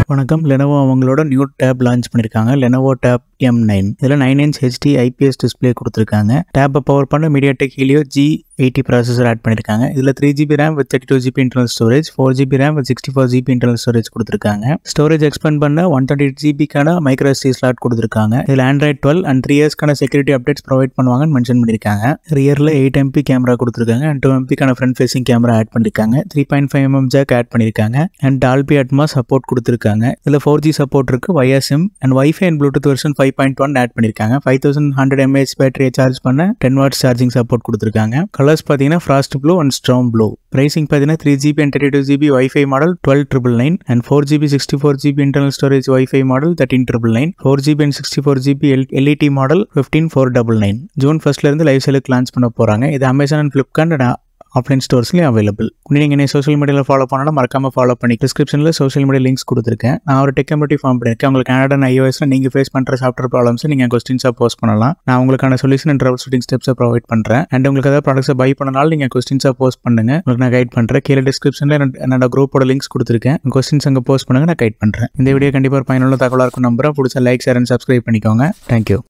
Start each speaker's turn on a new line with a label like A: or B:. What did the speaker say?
A: வணக்கம் லெனோவோ அவங்களோட new tab launch பண்ணியிருக்காங்க லெனோவோ டேப் எம் நைன் இதில் nine inch HD IPS display கொடுத்துருக்காங்க டேப்பை பவர் பண்ண MediaTek Helio G eighty processor add பண்ணியிருக்காங்க இதில் three GB RAM with thirty two GB internal storage four GB RAM with sixty four GB internal storage கொடுத்துருக்காங்க storage expand பண்ண one twenty eight ஜிபிக்கான micro SD slot கொடுத்துருக்காங்க இதில் Android twelve and three இயர்ஸ்க்கான security updates provide பண்ணுவாங்கன்னு mention பண்ணியிருக்காங்க ரியரில் eight MP camera கொடுத்துருக்காங்க அண்ட் டூ எம்பிக்கான ஃப்ரண்ட் ஃபேசிங் கேமரா ஆட் பண்ணியிருக்காங்க three point five mm jack add பண்ணியிருக்காங்க அண்ட் டால்பி அட்மா சப்போர்ட் கொடுத்துருக்காங்க இதில் ஃபோர் ஜி சப்போர்ட் இருக்கு YSM and wifi and Bluetooth version five point one add பண்ணியிருக்காங்க five thousand hundred mAh பேட்டரியை charge பண்ண ten watts charging support கொடுத்துருக்காங்க colours பார்த்தீங்கன்னா frost blue and strong blue pricing பார்த்தீங்கன்னா three GB and thirty two GB wifi model twelve triple nine and four GB sixty four GB internal storage wifi model thirteen triple nine four GB and sixty four GB L LED model fifteen four double nine June ஃபர்ஸ்ட்லேருந்து live சேலுக்கு launch பண்ண போகிறாங்க இது Amazon and Flipkart and offline ஸ்டோர்ஸ்லையும் available நீங்கள் என்ன social மீடியாவில் follow பண்ணாலும் மறக்காம ஃபாலோ பண்ணி டிஸ்கிரிப்ஷனில் சோஷியல் மீடியா லிங்க்ஸ் கொடுத்துருக்கேன் நான் ஒரு டெக் கம்யூனிட்டி ஃபார்ம் பண்ணியிருக்கேன் உங்களுக்கு கனடா அண்ட் ஐஓஎஸில் நீங்கள் ஃபேஸ் பண்ணுற சாஃப்ட்வேர் ப்ராப்ளம்ஸ் நீங்கள் கொஸ்டின்ஸாக போஸ்ட் பண்ணலாம் நான் உங்களுக்கான சொல்யூஷன் அண்ட் ட்ரபிள் ஷூட்டிங் ஸ்டெப்ஸை ப்ரொவைட் பண்ணுறேன் அண்ட் உங்களுக்கு ஏதாவது ப்ராடக்ட்ஸை பை பண்ணனாலும் நீங்கள் கொஸ்டின்ஸாக போஸ்ட் பண்ணுங்க உங்களுக்கு நான் கைட் பண்ணுறேன் கீழே டிஸ்கிரிப்ஷனில் என்னோட குரூப்போட லிங்க்ஸ் கொடுத்துருக்கேன் கொஸ்டின்ஸ் அங்கே போஸ்ட் பண்ணுங்க நான் கைட் பண்ணுறேன் இந்த வீடியோ கண்டிப்பாக ஒரு பயனுள்ள தகவலாக இருக்கும் நம்புறேன் பிடிச்ச லைக் ஷேர் அண்ட் சப்ஸ்கிரைப் பண்ணிக்கோங்க தேங்க்யூ